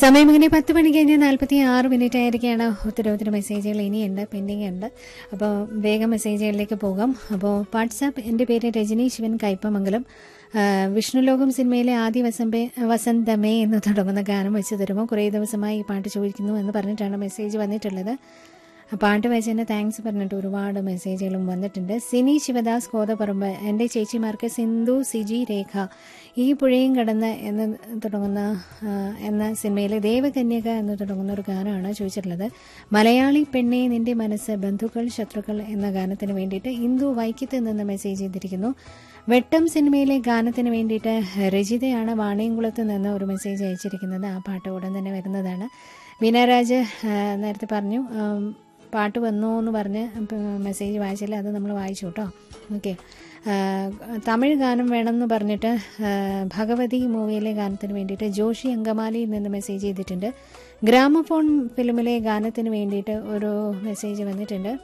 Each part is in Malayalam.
സമയം ഇങ്ങനെ പത്ത് മണി കഴിഞ്ഞ് നാൽപ്പത്തി ആറ് മിനിറ്റ് ആയിരിക്കുകയാണ് ഒത്തിരി ഒത്തിരി മെസ്സേജുകൾ ഇനിയുണ്ട് പെൻഡിങ് ഉണ്ട് അപ്പോൾ വേഗം മെസ്സേജുകളിലേക്ക് പോകാം അപ്പോൾ വാട്സാപ്പ് എൻ്റെ പേര് രജനി ശിവൻ കയ്പമംഗലം ആ, വിഷ്ണുലോകം സിനിമയിലെ ആദ്യ വസമ്പേ വസന്തമേ എന്ന് തുടങ്ങുന്ന ഗാനം വെച്ച് തരുമോ കുറേ ദിവസമായി ഈ പാട്ട് ചോദിക്കുന്നു എന്ന് പറഞ്ഞിട്ടാണ് മെസ്സേജ് വന്നിട്ടുള്ളത് ആ പാട്ട് വെച്ചതിന് താങ്ക്സ് പറഞ്ഞിട്ട് ഒരുപാട് മെസ്സേജുകളും വന്നിട്ടുണ്ട് സിനി ശിവദാസ് കോതപ്പറമ്പ് എൻ്റെ ചേച്ചിമാർക്ക് സിന്ധു സിജി രേഖ ഈ പുഴയും കടന്ന് എന്ന് തുടങ്ങുന്ന ആ, എന്ന സിനിമയിലെ ദേവകന്യക എന്ന് തുടങ്ങുന്ന ഒരു ഗാനമാണ് ചോദിച്ചിട്ടുള്ളത് മലയാളി പെണ്ണെ നിന്റെ മനസ്സ് ബന്ധുക്കൾ ശത്രുക്കൾ എന്ന ഗാനത്തിന് വേണ്ടിയിട്ട് ഇന്ദു വൈക്കത്ത് നിന്ന് മെസ്സേജ് ചെയ്തിരിക്കുന്നു വെട്ടം സിനിമയിലെ ഗാനത്തിന് വേണ്ടിയിട്ട് രചിതയാണ് വാണിയംകുളത്ത് നിന്ന് ഒരു മെസ്സേജ് അയച്ചിരിക്കുന്നത് ആ പാട്ട് ഉടൻ തന്നെ വരുന്നതാണ് വീണരാജ് ആ, നേരത്തെ പറഞ്ഞു ആം, പാട്ട് വന്നു എന്ന് പറഞ്ഞ് മെസ്സേജ് വായിച്ചില്ല അത് നമ്മൾ വായിച്ചു കേട്ടോ ഓക്കെ തമിഴ് ഗാനം വേണമെന്ന് പറഞ്ഞിട്ട് ആ, ഭഗവതി മൂവിയിലെ ഗാനത്തിന് വേണ്ടിയിട്ട് ജോഷി അങ്കമാലിയിൽ നിന്ന് മെസ്സേജ് ചെയ്തിട്ടുണ്ട് ഗ്രാമഫോൺ ഫിലിമിലെ ഗാനത്തിന് വേണ്ടിയിട്ട് ഒരു മെസ്സേജ് വന്നിട്ടുണ്ട്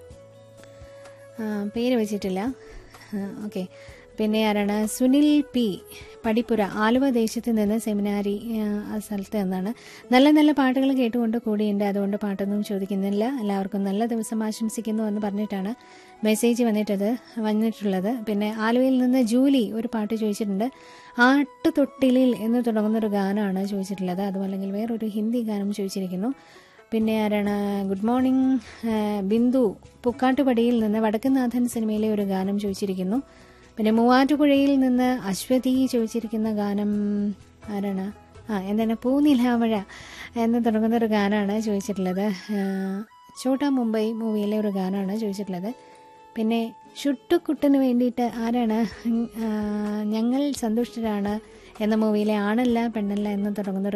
ആ, പേര് വെച്ചിട്ടില്ല ഓക്കെ പിന്നെ ആരാണ് സുനിൽ പി പടിപ്പുര ആലുവ ദേശത്ത് നിന്ന് സെമിനാരി ആ, ആ സ്ഥലത്ത് നിന്നാണ് നല്ല നല്ല പാട്ടുകൾ കേട്ടുകൊണ്ട് കൂടിയുണ്ട് അതുകൊണ്ട് പാട്ടൊന്നും ചോദിക്കുന്നില്ല എല്ലാവർക്കും നല്ല ദിവസം ആശംസിക്കുന്നു എന്ന് പറഞ്ഞിട്ടാണ് മെസ്സേജ് വന്നിട്ടത് വന്നിട്ടുള്ളത് പിന്നെ ആലുവയിൽ നിന്ന് ജൂലി ഒരു പാട്ട് ചോദിച്ചിട്ടുണ്ട് ആട്ടുതൊട്ടിലിൽ എന്ന് തുടങ്ങുന്ന ഒരു ഗാനമാണ് ചോദിച്ചിട്ടുള്ളത് അതുമല്ലെങ്കിൽ വേറൊരു ഹിന്ദി ഗാനം ചോദിച്ചിരിക്കുന്നു പിന്നെ ആരാണ് ഗുഡ് മോർണിംഗ് ആ, ബിന്ദു പുക്കാട്ടുപടിയിൽ നിന്ന് വടക്കുനാഥൻ സിനിമയിലെ ഒരു ഗാനം ചോദിച്ചിരിക്കുന്നു പിന്നെ മൂവാറ്റുപുഴയിൽ നിന്ന് അശ്വതി ചോദിച്ചിരിക്കുന്ന ഗാനം ആരാണ് ആ എന്താണ് പൂനിലാമഴ എന്ന് തുടങ്ങുന്ന ഒരു ഗാനമാണ് ചോദിച്ചിട്ടുള്ളത് ആ, ഛോട്ടാ മുംബൈ മൂവിയിലെ ഒരു ഗാനമാണ് ചോദിച്ചിട്ടുള്ളത് പിന്നെ ചുട്ടുക്കുട്ടന് വേണ്ടിയിട്ട് ആരാണ് ഉം, ആ, ഞങ്ങൾ സന്തുഷ്ടരാണ് എന്ന മൂവിയിലെ ആണല്ല പെണ്ണല്ല എന്ന് തുടങ്ങുന്ന ഒരു